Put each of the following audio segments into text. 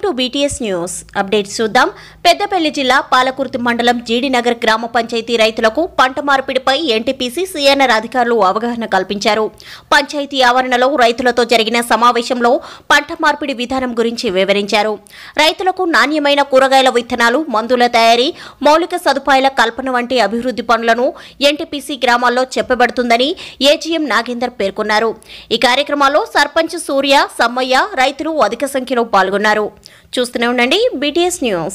to BTS news updates చూద్దాం పెద్దపల్లి జిల్లా పాలకుర్తి మండలం జీడినగర్ గ్రామ పంచాయతీ రైతులకు పంట మార్పిడిపై ఎన్టీపీసీ సీఎన్ఆర్ అధికారులు అవగాహన కల్పించారు పంచాయతీ ఆవరణలో రైతులతో జరిగిన సమావేశంలో పంట మార్పిడి విధానం గురించి వివరించారు రైతులకు నాణ్యమైన కూరగాయల విత్తనాలు మందుల తయారీ మౌలిక సదుపాయాల కల్పన వంటి అభివృద్ధి పనులను ఎన్టీపీసీ గ్రామాల్లో చెప్పబడుతుందని ఏజీఎం నాగేందర్ పేర్కొన్నారు ఈ కార్యక్రమాల్లో సర్పంచ్ సూర్య సమ్మయ్య రైతులు అధిక సంఖ్యలో పాల్గొన్నారు చూస్తూనే ఉండండి బీటీఎస్ న్యూస్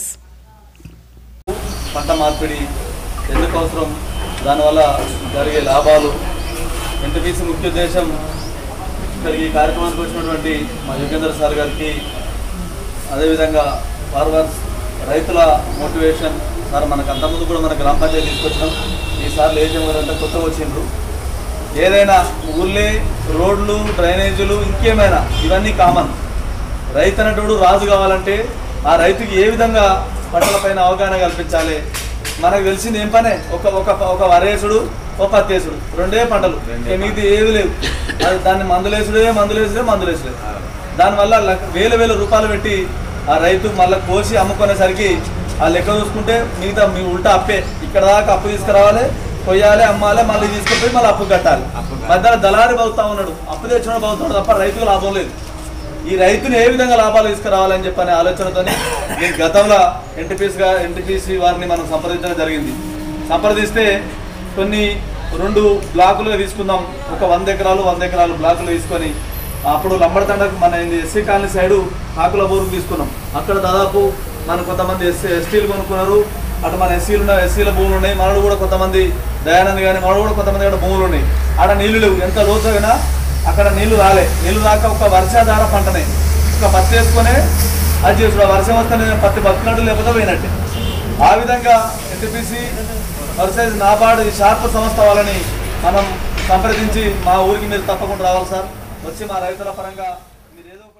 పంట మార్పిడి ఎందుకు అవసరం దానివల్ల జరిగే లాభాలు ఎన్టీపీసీ ముఖ్య ఉద్దేశం ఇక్కడికి ఈ కార్యక్రమానికి వచ్చినటువంటి మా యోగేందర్ సార్ గారికి అదేవిధంగా ఫార్మర్స్ రైతుల మోటివేషన్ సార్ మనకు అంతకుముందు కూడా మన గ్రామ పంచాయతీ తీసుకొచ్చినాం ఈసారి ఏజెం గారు అంతా కొత్తగా వచ్చిండ్రు ఏదైనా ఊళ్ళే రోడ్లు డ్రైనేజీలు ఇంకేమైనా ఇవన్నీ కామన్ రైతు అనేటోడు రాజు కావాలంటే ఆ రైతుకి ఏ విధంగా పంటలపైన అవగాహన కల్పించాలి మనకు తెలిసింది ఏం పనే ఒక ఒక ఒక వరేసుడు ఒక పత్తేసుడు రెండే పంటలు ఇక మిగతా ఏవి లేవు అది దాన్ని మందులేసుడే మందులేసుడే మందులేసుడే దానివల్ల లక్ష- వేల వేల రూపాయలు పెట్టి ఆ రైతు మళ్ళీ కోసి అమ్ముకునేసరికి ఆ లెక్క చూసుకుంటే మిగతా మీ ఉల్టా అప్పే ఇక్కడ దాకా అప్పు తీసుకురావాలి కొయ్యాలి అమ్మాలి మళ్ళీ తీసుకుపోయి మళ్ళీ అప్పు కట్టాలి మధ్యలో దళారి బతుతా ఉన్నాడు అప్పు తెచ్చిన బతుతున్నాడు తప్ప రైతుకు లాభం లేదు ఈ రైతులు ఏ విధంగా లాభాలు తీసుకురావాలని చెప్పనే ఆలోచనతోని నేను గతంలో ఎన్టీపీసీగా ఎన్టీపీసీ వారిని మనం సంప్రదించడం జరిగింది సంప్రదిస్తే కొన్ని రెండు బ్లాకులుగా తీసుకుందాం ఒక వంద ఎకరాలు వంద ఎకరాలు బ్లాకులు తీసుకొని అప్పుడు లంబడతండకు మన ఎస్సీ కాలనీ సైడు ఆకుల బోరుకు తీసుకున్నాం అక్కడ దాదాపు మన కొంతమంది ఎస్సీ ఎస్టీలు కొనుక్కున్నారు అటు మన ఎస్సీలు ఉన్న ఎస్సీల భూములు ఉన్నాయి మనలో కూడా కొంతమంది దయానంద్ కానీ మనలో కూడా కొంతమంది కూడా భూములు ఉన్నాయి ఆడ నీళ్లు లేవు ఎంత లోతుగా అక్కడ నీళ్లు రాలే నీళ్లు రాక ఒక వర్షాధార పంటనే ఒక పత్తి వేసుకునే అది చేసుడు వర్షం వస్తే నేను పత్తి బతికినట్టు లేకపోతే పోయినట్టే ఆ విధంగా ఎన్టీపీసీ వర్సెస్ నాబార్డు ఈ షార్ప్ సంస్థ వాళ్ళని మనం సంప్రదించి మా ఊరికి మీరు తప్పకుండా రావాలి సార్ వచ్చి మా రైతుల పరంగా మీరు ఏదో